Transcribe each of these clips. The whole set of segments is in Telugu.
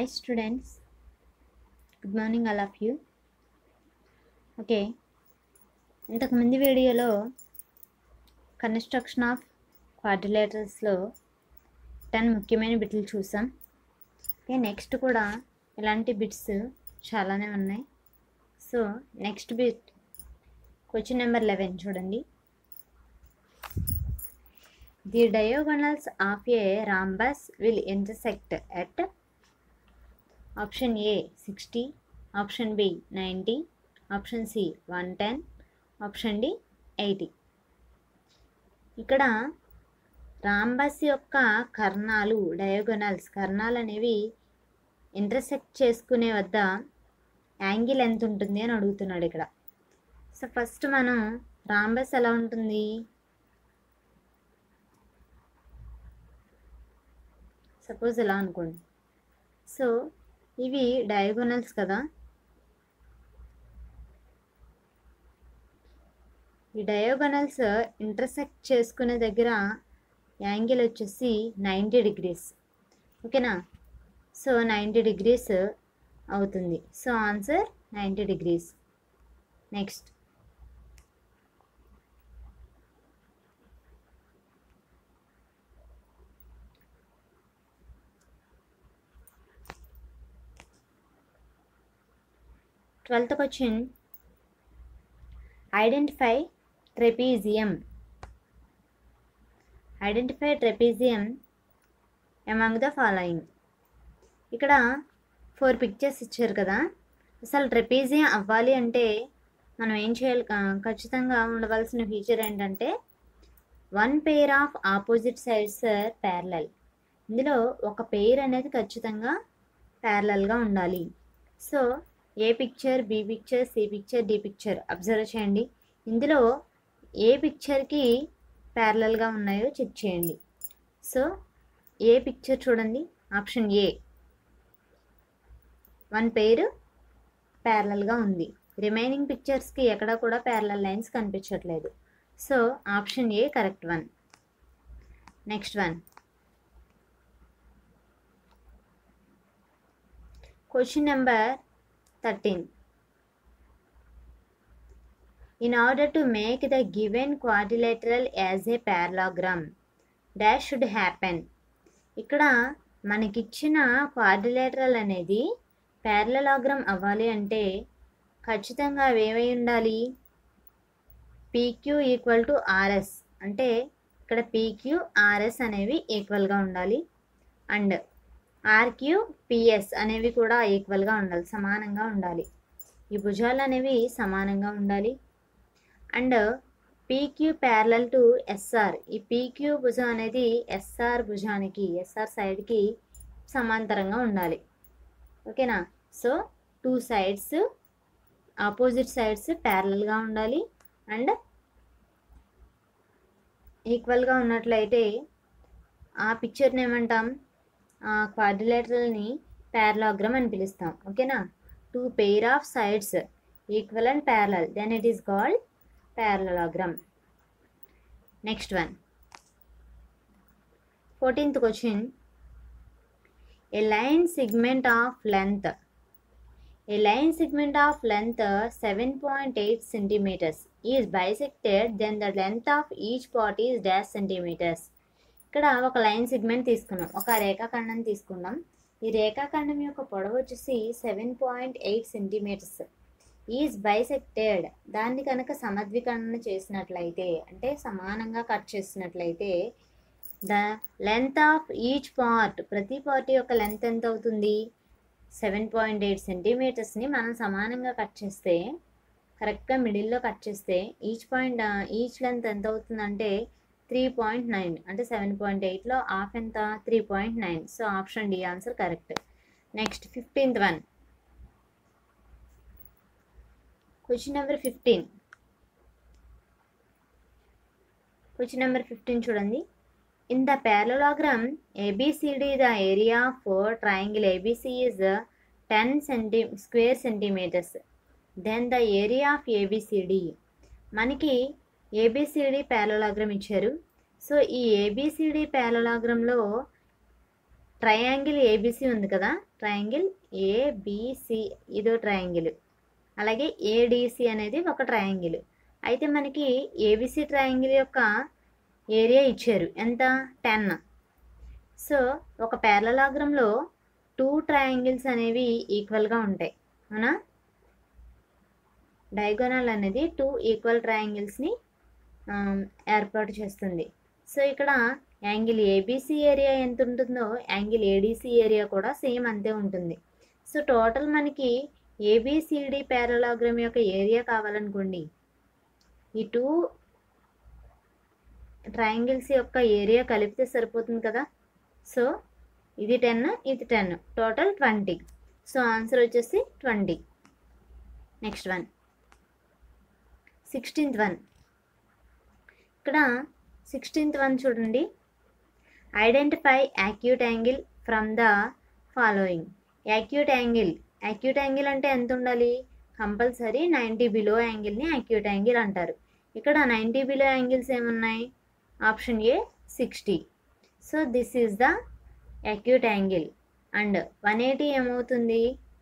Hi students, good morning all of you. Okay ఇంతకు ముందు వీడియోలో కన్స్ట్రక్షన్ ఆఫ్ క్వాడ్రిలేటర్స్లో టెన్ ముఖ్యమైన బిట్లు చూసాం ఓకే నెక్స్ట్ కూడా ఇలాంటి బిట్స్ చాలానే ఉన్నాయి so next bit question number eleven చూడండి the diagonals of a rhombus will intersect at option A sixty option B ninety option C one ten option D eighty ఇక్కడ రాంబస్ యొక్క కర్ణాలు డయోగనల్స్ కర్ణాలు అనేవి ఇంటర్సెక్ట్ చేసుకునే వద్ద యాంగిల్ ఎంత ఉంటుంది అని అడుగుతున్నాడు ఇక్కడ సో ఫస్ట్ మనం రాంబస్ ఎలా ఉంటుంది సపోజ్ ఇలా అనుకోండి సో ఇవి డయాగోనల్స్ కదా ఈ డయాగోనల్స్ ఇంటర్సెక్ట్ చేసుకునే దగ్గర యాంగిల్ వచ్చేసి నైంటీ డిగ్రీస్ ఓకేనా సో నైంటీ డిగ్రీస్ అవుతుంది so answer ninety degrees next twelfth question identify trapezium identify trapezium among the following ఇక్కడ ఫోర్ పిక్చర్స్ ఇచ్చారు కదా అసలు ట్రెపీజియం అవ్వాలి అంటే మనం ఏం చేయాలి క- ఖచ్చితంగా ఉండవలసిన ఫీచర్ ఏంటంటే one pair of opposite sides parallel ఇందులో ఒక పెయిర్ అనేది ఖచ్చితంగా ప్యారలల్గా ఉండాలి so A picture B picture C picture D picture observe చేయండి ఇందులో ఏ పిక్చర్కి ప్యారలల్గా ఉన్నాయో చెక్ చేయండి సో ఏ పిక్చర్ చూడండి ఆప్షన్ ఏ వన్ పేరు ప్యారలల్గా ఉంది రిమైనింగ్ పిక్చర్స్కి ఎక్కడ కూడా ప్యారలల్ లైన్స్ కనిపించట్లేదు so option A correct one next one question number thirteen In order to make the given quadrilateral as a parallelogram, dash should happen. ఇక్కడ మనకిచ్చిన క్వాడ్రిలేటరల్ అనేది ప్యారలలోగ్రామ్ అవ్వాలి అంటే ఖచ్చితంగా అవి ఏమై ఉండాలి పీక్యూ ఈక్వల్ టు ఆర్ఎస్ అంటే ఇక్కడ పీక్యూ ఆర్ఎస్ అనేవి ఈక్వల్గా ఉండాలి అండ్ ఆర్క్యూ పిఎస్ అనేవి కూడా ఈక్వల్గా ఉండాలి సమానంగా ఉండాలి ఈ భుజాలు అనేవి సమానంగా ఉండాలి and PQ parallel to SR ఈ పీక్యూ భుజం అనేది ఎస్ఆర్ భుజానికి ఎస్ఆర్ సైడ్కి సమాంతరంగా ఉండాలి ఓకేనా so two sides opposite sides ప్యారలల్గా ఉండాలి అండ్ ఈక్వల్గా ఉన్నట్లయితే ఆ పిక్చర్ని ఏమంటాం ఆ క్వాడ్రిలేటరల్ని ప్యారలాగ్రామ్ అని పిలుస్తాం ఓకేనా two pair of sides equal and parallel then it is called parallelogram. Next one. 14th question. A line segment of length. A line segment of length 7.8 centimeters is bisected then the length of each part is dash centimeters. ఇక్కడ ఒక లైన్ సెగ్మెంట్ తీసుకున్నాం ఒక రేఖాఖండం తీసుకున్నాం ఈ రేఖాఖండం యొక్క పొడవు వచ్చేసి seven point eight centimetres is bisected దాన్ని కనుక సమద్వికరణ చేసినట్లయితే అంటే సమానంగా కట్ చేసినట్లయితే the length of each part ప్రతి పార్ట్ యొక్క లెంత్ ఎంత అవుతుంది సెవెన్ పాయింట్ ఎయిట్ సెంటీమీటర్స్ని మనం సమానంగా కట్ చేస్తే కరెక్ట్గా మిడిల్లో కట్ చేస్తే ఈచ్ పాయింట్ ఈచ్ లెంత్ ఎంత అవుతుందంటే త్రీ పాయింట్ నైన్ అంటే సెవెన్ పాయింట్ ఎయిట్లో హాఫ్ ఎంత three point nine so option D answer correct next fifteenth one question number fifteen question number fifteen చూడండి in the parallelogram ABCD the area for triangle ABC is ten centi square centimetres then the area of ABCD మనకి ఏబిసిడి ప్యారలోగ్రామ్ ఇచ్చారు సో ఈ ఏబిసిడి ప్యారలోగ్రామ్లో ట్రయాంగిల్ ఏబిసి ఉంది కదా ట్రయాంగిల్ ఏబిసి ఇదో ట్రయాంగిల్ అలాగే ఏడిసి అనేది ఒక ట్రయాంగిల్ అయితే మనకి ఏబిసి ట్రయాంగిల్ యొక్క ఏరియా ఇచ్చారు ఎంత టెన్ సో ఒక ప్యారలాగ్రంలో టూ ట్రయాంగిల్స్ అనేవి ఈక్వల్గా ఉంటాయి అవునా డయాగోనల్ అనేది టూ ఈక్వల్ ట్రయాంగిల్స్ని ఏర్పాటు చేస్తుంది సో ఇక్కడ యాంగిల్ ఏబీసీ ఏరియా ఎంత ఉంటుందో యాంగిల్ ఏడీసీ ఏరియా కూడా సేమ్ అంతే ఉంటుంది సో టోటల్ మనకి ఏబిసిడి పారలాగ్రామ్ యొక్క ఏరియా కావాలనుకోండి ఈ టూ ట్రయాంగిల్స్ యొక్క ఏరియా కలిపితే సరిపోతుంది కదా సో ఇది టెన్ ఇది ten total twenty so answer వచ్చేసి twenty next one sixteenth one ఇక్కడ సిక్స్టీన్త్ వన్ చూడండి identify acute angle from the following acute angle acute angle అంటే ఎంత ఉండాలి కంపల్సరీ నైంటీ బిలో యాంగిల్ని యాక్యూట్ యాంగిల్ అంటారు ఇక్కడ నైంటీ బిలో యాంగిల్స్ ఏమున్నాయి option A sixty so this is the acute angle and one eighty ఏమవుతుంది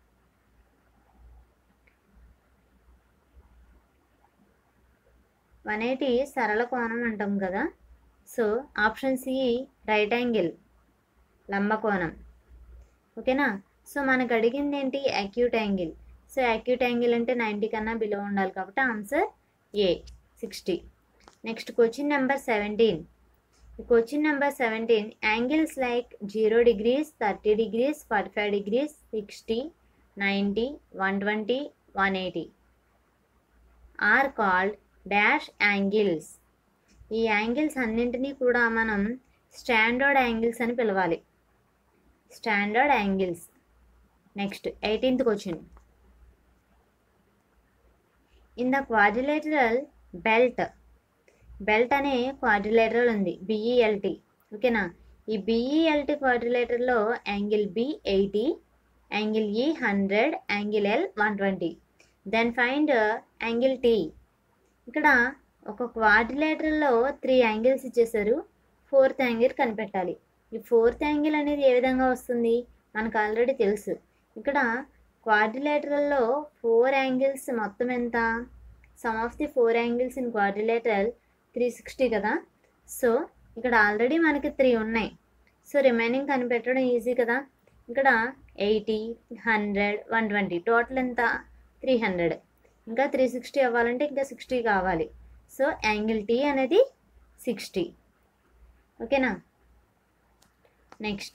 వన్ ఎయిటీ సరళ కోణం అంటాం కదా so option C right angle లంబకోణం ఓకేనా సో మనకు అడిగింది ఏంటి acute angle so acute angle అంటే నైంటీ కన్నా బిలో ఉండాలి కాబట్టి answer A sixty next question number seventeen question number seventeen angles like zero degrees thirty degrees forty five degrees sixty ninety one twenty one eighty are called dash angles ఈ యాంగిల్స్ అన్నింటినీ కూడా మనం స్టాండర్డ్ యాంగిల్స్ అని పిలవాలి standard angles next eighteenth question in the quadrilateral belt belt అనే క్వాడ్రిలేటరల్ ఉంది బిఈఎల్టీ ఓకేనా ఈ బిఈఎల్టీ క్వాడ్రిలేటర్లో angle B eighty angle E hundred angle L one twenty then find angle T ఇక్కడ ఒక క్వాడ్రిలేటరల్లో త్రీ యాంగిల్స్ ఇచ్చేసారు ఫోర్త్ యాంగిల్ కనిపెట్టాలి ఈ ఫోర్త్ యాంగిల్ అనేది ఏ విధంగా వస్తుంది మనకు ఆల్రెడీ తెలుసు ఇక్కడ క్వాడ్రిలేటరల్లో ఫోర్ యాంగిల్స్ మొత్తం ఎంత sum of the four angles in quadrilateral three sixty కదా సో ఇక్కడ ఆల్రెడీ మనకి త్రీ ఉన్నాయి సో రిమైనింగ్ కనిపెట్టడం ఈజీ కదా ఇక్కడ eighty hundred one twenty total ఎంత త్రీ హండ్రెడ్ ఇంకా త్రీ సిక్స్టీ అవ్వాలంటే ఇంకా సిక్స్టీ కావాలి సో యాంగిల్ టీ అనేది సిక్స్టీ ఓకేనా next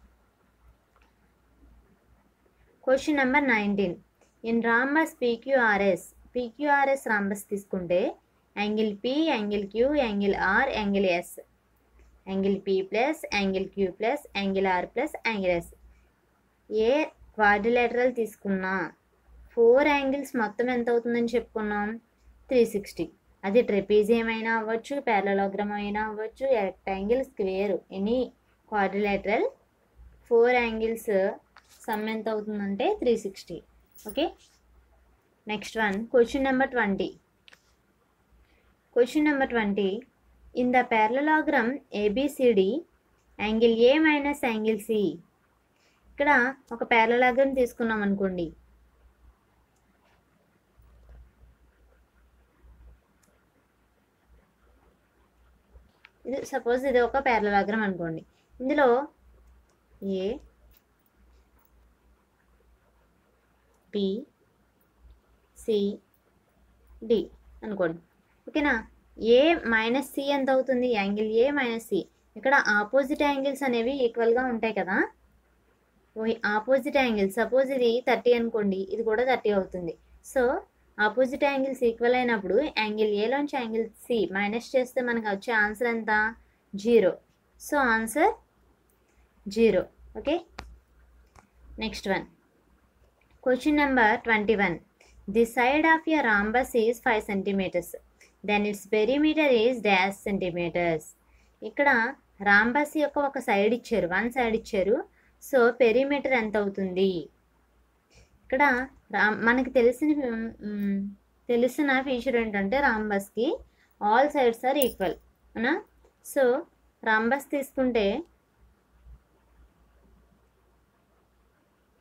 question number nineteen in rhombus PQRS PQRS rhombus తీసుకుంటే angle P angle Q angle R angle S angle P plus angle queue plus angle R plus angle S ఏ క్వాడ్రిలేటరల్ తీసుకున్నా ఫోర్ యాంగిల్స్ మొత్తం ఎంత అవుతుందని చెప్పుకున్నాం త్రీ సిక్స్టీ అది ట్రెపీజియం అయినా అవ్వచ్చు ప్యారలోగ్రామ్ అయినా అవ్వచ్చు rectangle square any quadrilateral four angles sum ఎంత అవుతుందంటే three sixty okay next one question number twenty question number twenty in the parallelogram ABCD angle A minus angle C ఇక్కడ ఒక ప్యారలోగ్రామ్ తీసుకున్నాం అనుకోండి ఇది సపోజ్ ఇది ఒక ప్యారలాగ్రామ్ అనుకోండి ఇందులో ఏ బి సి డి అనుకోండి ఓకేనా ఏ మైనస్ సి ఎంత అవుతుంది యాంగిల్ ఏ మైనస్ సి ఇక్కడ ఆపోజిట్ యాంగిల్స్ అనేవి ఈక్వల్గా ఉంటాయి కదా ఆపోజిట్ యాంగిల్ సపోజ్ ఇది థర్టీ అనుకోండి ఇది కూడా థర్టీ అవుతుంది సో ఆపోజిట్ యాంగిల్స్ ఈక్వల్ అయినప్పుడు యాంగిల్ ఏలోంచి యాంగిల్ సి మైనస్ చేస్తే మనకు వచ్చే ఆన్సర్ ఎంత zero so answer zero okay next one question number twenty one the side of a rhombus is five centimetres then its perimeter is dash centimetres ఇక్కడ రాంబస్ యొక్క ఒక సైడ్ ఇచ్చారు వన్ సైడ్ ఇచ్చారు సో పెరిమీటర్ ఎంత అవుతుంది ఇక్కడ రా మనకి తెలిసిన మ్, తెలిసిన ఫీచర్ ఏంటంటే రాంబస్కి ఆల్ సైడ్స్ ఆర్ ఈక్వల్ అవునా సో రాంబస్ తీసుకుంటే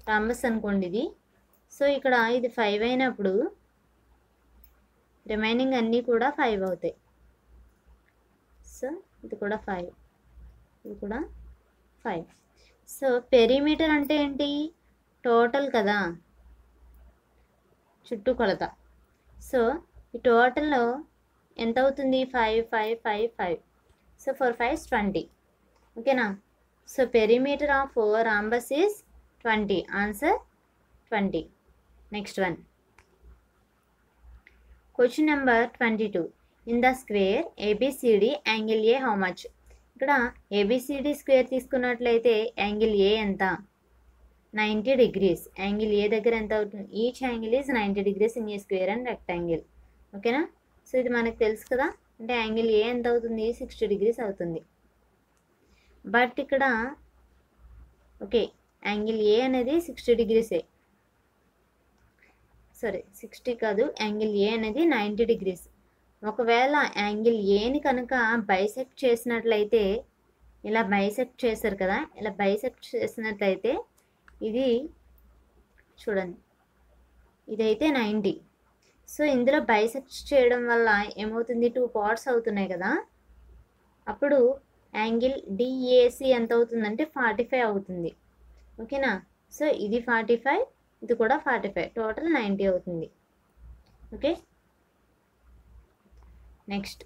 రాంబస్ అనుకోండి ఇది సో ఇక్కడ ఇది ఫైవ్ అయినప్పుడు రిమైనింగ్ అన్నీ కూడా ఫైవ్ అవుతాయి సో ఇది కూడా ఫైవ్ ఇది కూడా ఫైవ్ సో పెరిమీటర్ అంటే ఏంటి టోటల్ కదా చుట్టూ కొలత సో ఈ టోటల్లో ఎంత అవుతుంది five five five five so four five twenty ఓకేనా so perimeter of rhombus is twenty answer twenty next one question number twenty two in the square ABCD angle A how much ఇక్కడ ఏబిసిడి స్క్వేర్ తీసుకున్నట్లయితే యాంగిల్ ఏ ఎంత నైంటీ డిగ్రీస్ యాంగిల్ ఏ దగ్గర ఎంత అవుతుంది each angle is ninety degrees in a square and rectangle ఓకేనా సో ఇది మనకు తెలుసు కదా అంటే యాంగిల్ ఏ ఎంత అవుతుంది సిక్స్టీ డిగ్రీస్ అవుతుంది బట్ ఇక్కడ ఓకే యాంగిల్ ఏ అనేది సిక్స్టీ డిగ్రీసే సరే సిక్స్టీ కాదు యాంగిల్ ఏ అనేది నైంటీ డిగ్రీస్ ఒకవేళ యాంగిల్ ఏని కనుక బైసెక్ట్ చేసినట్లయితే ఇలా బైసెక్ట్ చేశారు కదా ఇలా బైసెక్ట్ చేసినట్లయితే ఇది చూడండి ఇదైతే నైంటీ సో ఇందులో బైసెక్ట్ చేయడం వల్ల ఏమవుతుంది టూ పార్ట్స్ అవుతున్నాయి కదా అప్పుడు యాంగిల్ డిఏసి ఎంత అవుతుందంటే ఫార్టీ ఫైవ్ అవుతుంది ఓకేనా సో ఇది ఫార్టీ ఫైవ్ ఇది కూడా ఫార్టీ ఫైవ్ టోటల్ నైంటీ అవుతుంది okay next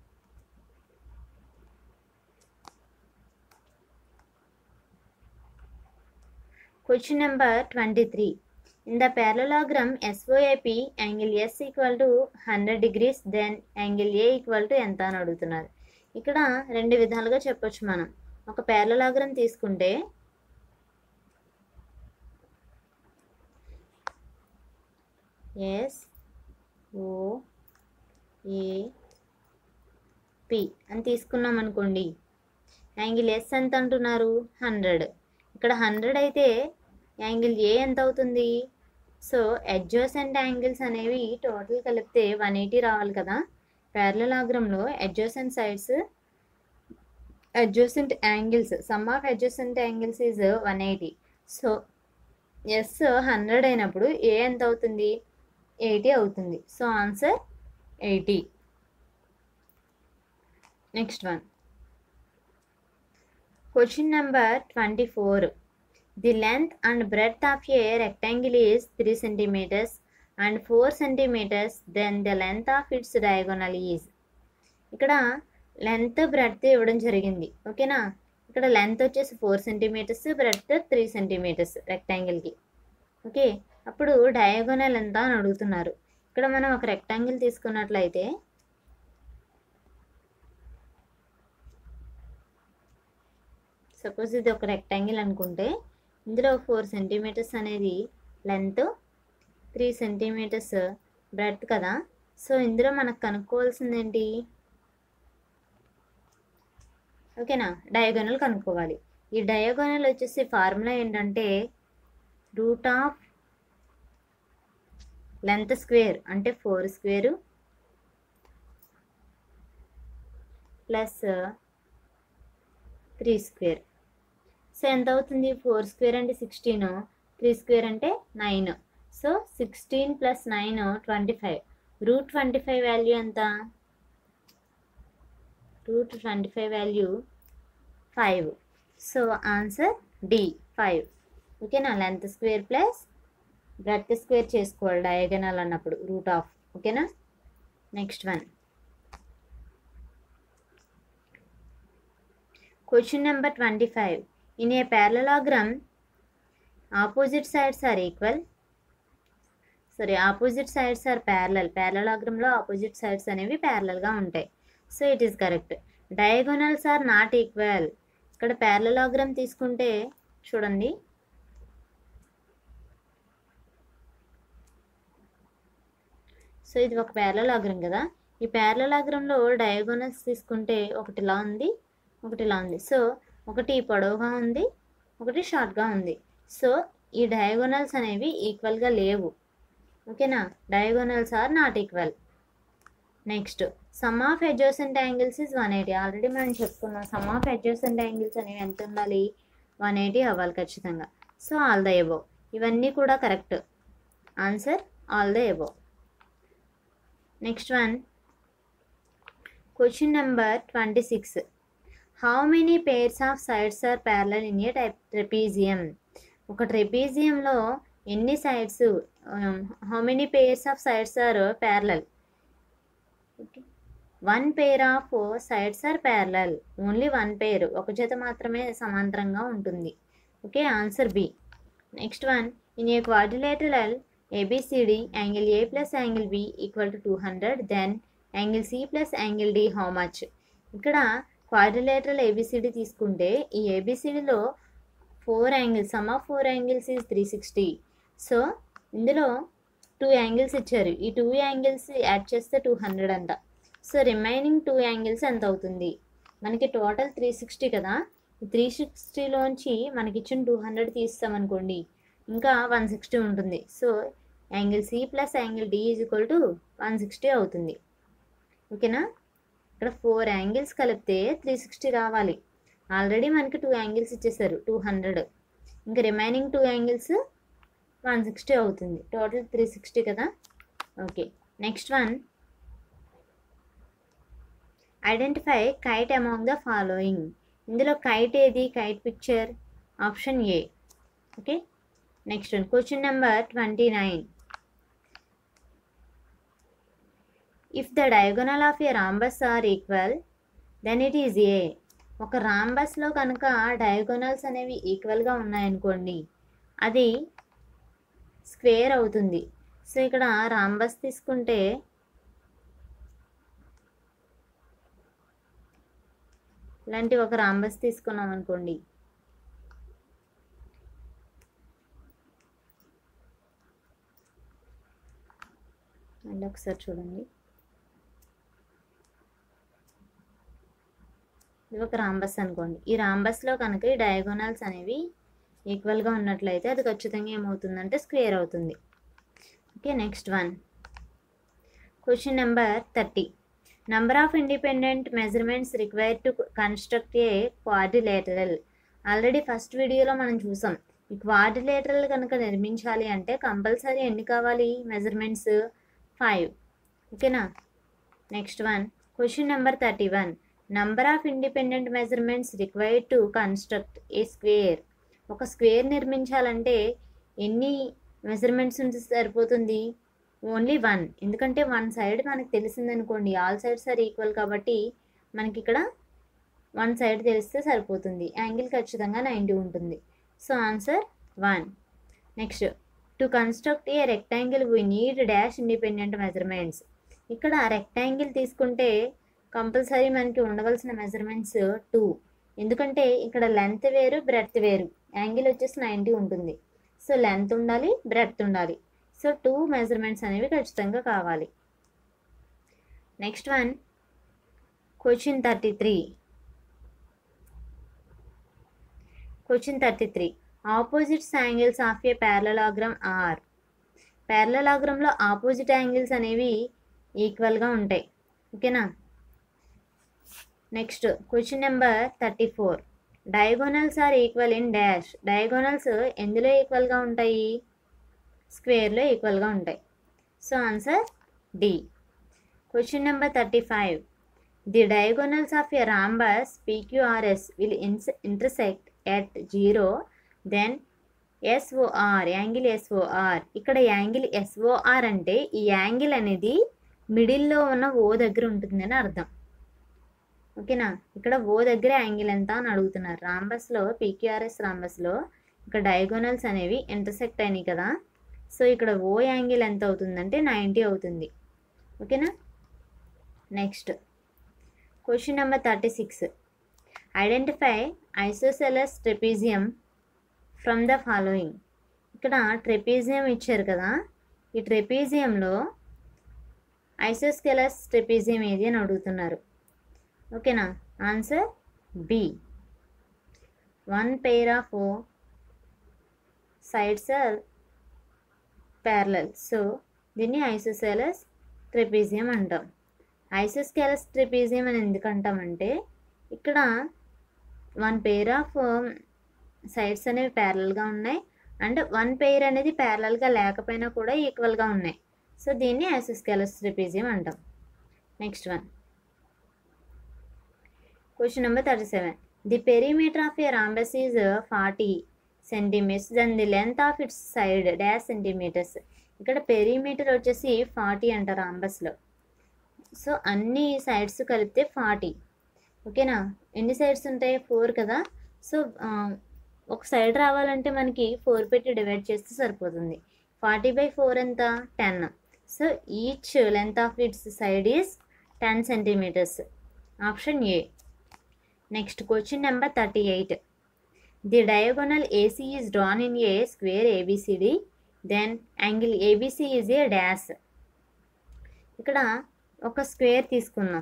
question number twenty three in the parallelogram SOAP angle S equal to hundred degrees then angle A equal to ఎంత అని అడుగుతున్నారు ఇక్కడ రెండు విధాలుగా చెప్పొచ్చు మనం ఒక parallelogram తీసుకుంటే ఎస్ ఓ ఏ పి అని తీసుకున్నాం అనుకోండి యాంగిల్ ఎస్ ఎంత అంటున్నారు హండ్రెడ్ ఇక్కడ హండ్రెడ్ అయితే యాంగిల్ ఏ ఎంత అవుతుంది సో అడ్జోసెంట్ యాంగిల్స్ అనేవి టోటల్ కలిపితే వన్ ఎయిటీ రావాలి కదా ప్యారలలాగ్రంలో adjacent sides adjacent angles sum of adjacent angles is one eighty so S hundred అయినప్పుడు ఏ ఎంత అవుతుంది ఎయిటీ అవుతుంది so answer eighty next one question number twenty four the length and breadth of a rectangle is three centimetres and four centimetres then the length of its diagonal is ఇక్కడ లెంత్ బ్రెడ్త్ ఇవ్వడం జరిగింది ఓకేనా ఇక్కడ లెంత్ వచ్చేసి four centimetres breadth three centimetres రెక్టాంగిల్కి ఓకే అప్పుడు డయాగోనల్ ఎంత అని అడుగుతున్నారు ఇక్కడ మనం ఒక రెక్టాంగిల్ తీసుకున్నట్లయితే సపోజ్ ఇది ఒక రెక్టాంగిల్ అనుకుంటే ఇందులో ఫోర్ సెంటీమీటర్స్ అనేది లెంత్ త్రీ సెంటీమీటర్స్ బ్రెడ్త్ కదా సో ఇందులో మనకు కనుక్కోవాల్సింది ఏంటి ఓకేనా డయాగోనల్ కనుక్కోవాలి ఈ డయాగోనల్ వచ్చేసి ఫార్ములా ఏంటంటే రూట్ ఆఫ్ లెంత్ స్క్వేర్ అంటే four square plus three square so ఎంత అవుతుంది ఫోర్ స్క్వేర్ అంటే సిక్స్టీన్ త్రీ స్క్వేర్ అంటే nine so sixteen plus nine twenty five root twenty five value ఎంత root twenty five value five so answer D five ఓకేనా length square plus breadth square చేసుకోవాలి డయాగనల్ అన్నప్పుడు రూట్ ఆఫ్ ఓకేనా next one question number twenty five in a parallelogram opposite sides are equal sorry opposite sides are parallel ప్యారలలాగ్రంలో ఆపోజిట్ సైడ్స్ అనేవి ప్యారలల్గా ఉంటాయి so it is correct diagonals are not equal ఇక్కడ ప్యారలలాగ్రం తీసుకుంటే చూడండి సో ఇది ఒక ప్యారలలాగ్రం కదా ఈ ప్యారలలాగ్రంలో డయాగోనల్స్ తీసుకుంటే ఒకటి ఇలా ఉంది ఒకటి ఇలా ఉంది సో ఒకటి పొడవుగా ఉంది ఒకటి షార్ట్గా ఉంది సో ఈ డయాగోనల్స్ అనేవి ఈక్వల్గా లేవు ఓకేనా diagonals are not equal next sum of adjacent angles is one eighty already మనం చెప్పుకున్నాం సమ్ ఆఫ్ అడ్జోసెంట్ యాంగిల్స్ అనేవి ఎంత ఉండాలి వన్ ఎయిటీ అవ్వాలి ఖచ్చితంగా సో ఆల్ ద ఎబో ఇవన్నీ కూడా correct answer all the above next one question number twenty six how many pairs of sides are parallel in a type trapezium ఒక ట్రెపీజియంలో ఎన్ని sides how many pairs of sides are parallel okay one pair of sides are parallel only one pair ఒక జత మాత్రమే సమాంతరంగా ఉంటుంది okay answer B next one in a quadrilateral ABCD angle A plus angle B equal to two hundred then angle C plus angle D how much ఇక్కడ క్వాడ్రిలేటరల్ ఏబిసిడి తీసుకుంటే ఈ ఏబిసిడిలో four angles sum of four angles is three sixty so ఇందులో టూ యాంగిల్స్ ఇచ్చారు ఈ టూ యాంగిల్స్ యాడ్ చేస్తే టూ హండ్రెడ్ అంట సో రిమైనింగ్ టూ యాంగిల్స్ ఎంత అవుతుంది మనకి టోటల్ త్రీ సిక్స్టీ కదా త్రీ సిక్స్టీలోంచి మనకి ఇచ్చిన టూ హండ్రెడ్ తీస్తామనుకోండి ఇంకా వన్ సిక్స్టీ ఉంటుంది so angle C plus angle D is equal to one sixty అవుతుంది ఓకేనా ఇక్కడ ఫోర్ యాంగిల్స్ కలిపితే త్రీ సిక్స్టీ రావాలి ఆల్రెడీ మనకి టూ యాంగిల్స్ ఇచ్చేసారు టూ హండ్రెడ్ ఇంకా remaining two angles one sixty అవుతుంది టోటల్ త్రీ సిక్స్టీ కదా okay next one identify kite among the following ఇందులో కైట్ ఏది kite picture option A okay next one question number twenty nine if the diagonal of a rhombus are equal then it is a ఒక రాంబస్లో కనుక డయాగోనల్స్ అనేవి ఈక్వల్గా ఉన్నాయనుకోండి అది స్క్వేర్ అవుతుంది సో ఇక్కడ రాంబస్ తీసుకుంటే ఇలాంటి ఒక రాంబస్ తీసుకున్నాం అనుకోండి మళ్ళీ ఒకసారి చూడండి ఇది ఒక రాంబస్ అనుకోండి ఈ రాంబస్లో కనుక ఈ డయాగోనల్స్ అనేవి ఈక్వల్గా ఉన్నట్లయితే అది ఖచ్చితంగా ఏమవుతుందంటే స్క్వేర్ అవుతుంది okay next one question number thirty number of independent measurements required to construct a quadrilateral already first వీడియోలో మనం చూసాం ఈ క్వాడ్రిలేటరల్ కనుక నిర్మించాలి అంటే కంపల్సరీ ఎన్ని కావాలి మెజర్మెంట్స్ ఫైవ్ ఓకేనా next one question number thirty one number of independent measurements required to construct a square ఒక స్క్వేర్ నిర్మించాలంటే ఎన్ని మెజర్మెంట్స్ ఉంటే సరిపోతుంది ఓన్లీ వన్ ఎందుకంటే వన్ సైడ్ మనకు తెలిసిందనుకోండి ఆల్ సైడ్స్ ఆర్ ఈక్వల్ కాబట్టి మనకి ఇక్కడ వన్ సైడ్ తెలిస్తే సరిపోతుంది యాంగిల్ ఖచ్చితంగా నైంటీ ఉంటుంది so answer one next to construct a rectangle we need dash independent measurements ఇక్కడ రెక్టాంగిల్ తీసుకుంటే కంపల్సరీ మనకి ఉండవలసిన మెజర్మెంట్స్ టూ ఎందుకంటే ఇక్కడ లెంత్ వేరు బ్రెడ్త్ వేరు యాంగిల్ వచ్చేసి నైంటీ ఉంటుంది సో లెంత్ ఉండాలి బ్రెడ్త్ ఉండాలి సో టూ మెజర్మెంట్స్ అనేవి ఖచ్చితంగా కావాలి next one question thirty three question thirty three opposites angles of a parallelogram are ప్యారలలాగ్రంలో ఆపోజిట్ యాంగిల్స్ అనేవి ఈక్వల్గా ఉంటాయి ఓకేనా next question number thirty four diagonals are equal in dash diagonals ఎందులో ఈక్వల్గా ఉంటాయి స్క్వేర్లో ఈక్వల్గా ఉంటాయి so answer D question number thirty five the diagonals of a rhombus PQRS will in intersect at zero then SOR angle SOR ఇక్కడ యాంగిల్ ఎస్ఓఆర్ అంటే ఈ యాంగిల్ అనేది మిడిల్లో ఉన్న ఓ దగ్గర ఉంటుందని అర్థం ఓకేనా ఇక్కడ ఓ దగ్గర యాంగిల్ ఎంత అని అడుగుతున్నారు రాంబస్లో పీక్యూఆర్ఎస్ రాంబస్లో ఇక్కడ డయాగోనల్స్ అనేవి ఇంటర్సెక్ట్ అయినాయి కదా సో ఇక్కడ ఓ యాంగిల్ ఎంత అవుతుందంటే నైంటీ అవుతుంది ఓకేనా next question number thirty six identify isosceles trapezium from the following ఇక్కడ ట్రెపీజియం ఇచ్చారు కదా ఈ ట్రెపీజియంలో ఐసోస్కెలస్ ట్రెపీజియం ఏది అని అడుగుతున్నారు ఓకేనా answer B one pair of sides are parallel so దీన్ని ఐసోసెలస్ ట్రెపీజియం అంటాం ఐసోస్కెలస్ ట్రెపీజియం అని ఎందుకు అంటామంటే ఇక్కడ వన్ పేర్ ఆఫ్ సైడ్స్ అనేవి ప్యారలల్గా ఉన్నాయి అంటే వన్ పెయిర్ అనేది ప్యారలల్గా లేకపోయినా కూడా ఈక్వల్గా ఉన్నాయి సో దీన్ని ఐసోస్కెలస్ ట్రిపీజియం అంటాం next one question number thirty seven the perimeter of a rhombus is forty centimeters then the length of its side dash centimetres ఇక్కడ పెరిమీటర్ వచ్చేసి ఫార్టీ అంటారు రాంబస్లో సో అన్ని సైడ్స్ కలిపితే ఫార్టీ ఓకేనా ఎన్ని సైడ్స్ ఉంటాయి ఫోర్ కదా సో ఆ, ఒక సైడ్ రావాలంటే మనకి ఫోర్ పెట్టి డివైడ్ చేస్తే సరిపోతుంది ఫార్టీ బై ఫోర్ ఎంత ten so each length of its side is ten centimeters option A next question number thirty eight the diagonal AC is drawn in a square ABCD then angle ABC is a dash ఇక్కడ ఒక స్క్వేర్ తీసుకుందాం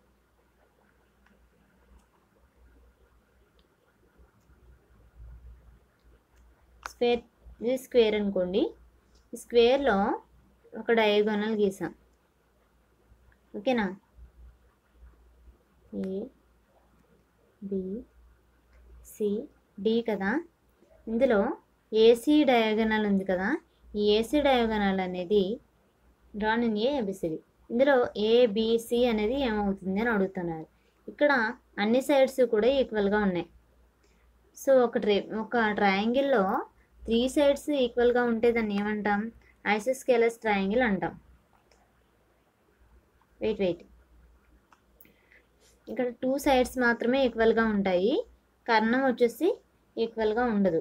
స్క్వేర్ ఇది స్క్వేర్ అనుకోండి ఈ స్క్వేర్లో ఒక డయాగోనల్ గీసాం ఓకేనా ఏ బి సి డి కదా ఇందులో ఏసీ డయాగనల్ ఉంది కదా ఈ ఏసీ డయాగనల్ అనేది డ్రాన్ ఇన్ ఏ ఏబిసిడి ఇందులో ఏబిసి అనేది ఏమవుతుంది అని అడుగుతున్నారు ఇక్కడ అన్ని సైడ్స్ కూడా ఈక్వల్గా ఉన్నాయి సో ఒక ట్రే ఒక ట్రయాంగిల్లో త్రీ సైడ్స్ ఈక్వల్గా ఉంటే దాన్ని ఏమంటాం ఐసోస్కేలస్ ట్రయాంగిల్ అంటాం వెయిట్ వెయిట్ ఇక్కడ టూ సైడ్స్ మాత్రమే ఈక్వల్గా ఉంటాయి కర్ణం వచ్చేసి ఈక్వల్గా ఉండదు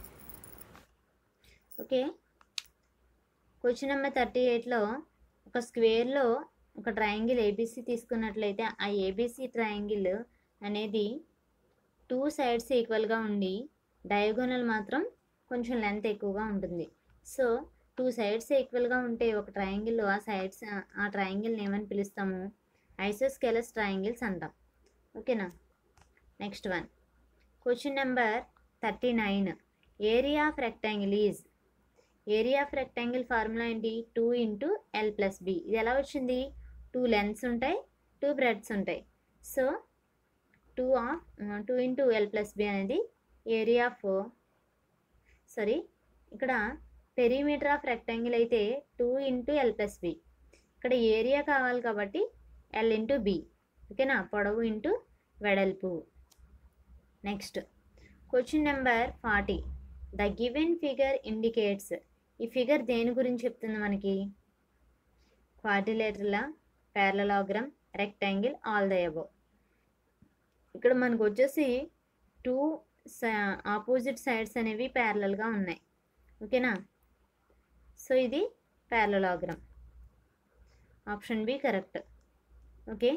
ఓకే క్వశ్చన్ నెంబర్ థర్టీ ఎయిట్లో ఒక స్క్వేర్లో ఒక ట్రయాంగిల్ ఏబీసీ తీసుకున్నట్లయితే ఆ ఏబీసీ ట్రయాంగిల్ అనేది టూ సైడ్స్ ఈక్వల్గా ఉండి డయాగోనల్ మాత్రం కొంచెం లెంత్ ఎక్కువగా ఉంటుంది సో టూ సైడ్స్ ఈక్వల్గా ఉంటే ఒక ట్రయాంగిల్లో ఆ సైడ్స్ ఆ ట్రయాంగిల్ని ఏమని పిలుస్తాము ఐసోస్కెలస్ ట్రయాంగిల్స్ అంటాం ఓకేనా next one question number thirty nine area of rectangle is area of rectangle formula ఏంటి two into L plus B ఇది ఎలా వచ్చింది టూ లెన్స్ ఉంటాయి టూ బ్రెడ్స్ ఉంటాయి so two of two into L plus B అనేది ఏరియా ఆఫ్ సారీ ఇక్కడ పెరిమీటర్ ఆఫ్ రెక్టాంగిల్ అయితే two into L plus B ఇక్కడ ఏరియా కావాలి కాబట్టి ఎల్ ఇంటూ బి ఓకేనా పొడవు ఇంటూ వెడల్పు next question number forty the given figure indicates ఈ ఫిగర్ దేని గురించి చెప్తుంది మనకి క్వాడ్రిలేటర్లా parallelogram rectangle all the above ఇక్కడ మనకు వచ్చేసి టూ ఆపోజిట్ సైడ్స్ అనేవి ప్యారలల్గా ఉన్నాయి ఓకేనా సో ఇది parallelogram option B correct okay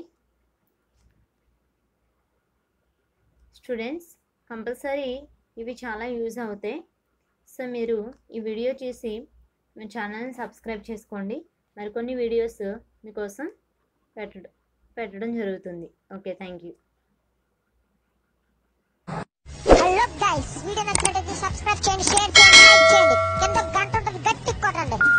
students compulsory ఇవి చాలా యూజ్ అవుతాయి సో మీరు ఈ వీడియో చూసి మీ ఛానల్ని సబ్స్క్రైబ్ చేసుకోండి మరికొన్ని వీడియోస్ మీకోసం పెట్టడం పెట్టడం జరుగుతుంది okay thank you hello guys video నచ్చినట్లయితే సబ్స్క్రైబ్ చేయండి షేర్ చేయండి లైక్ చేయండి కింద గంట ఉంటుంది గట్టి కొట్టండి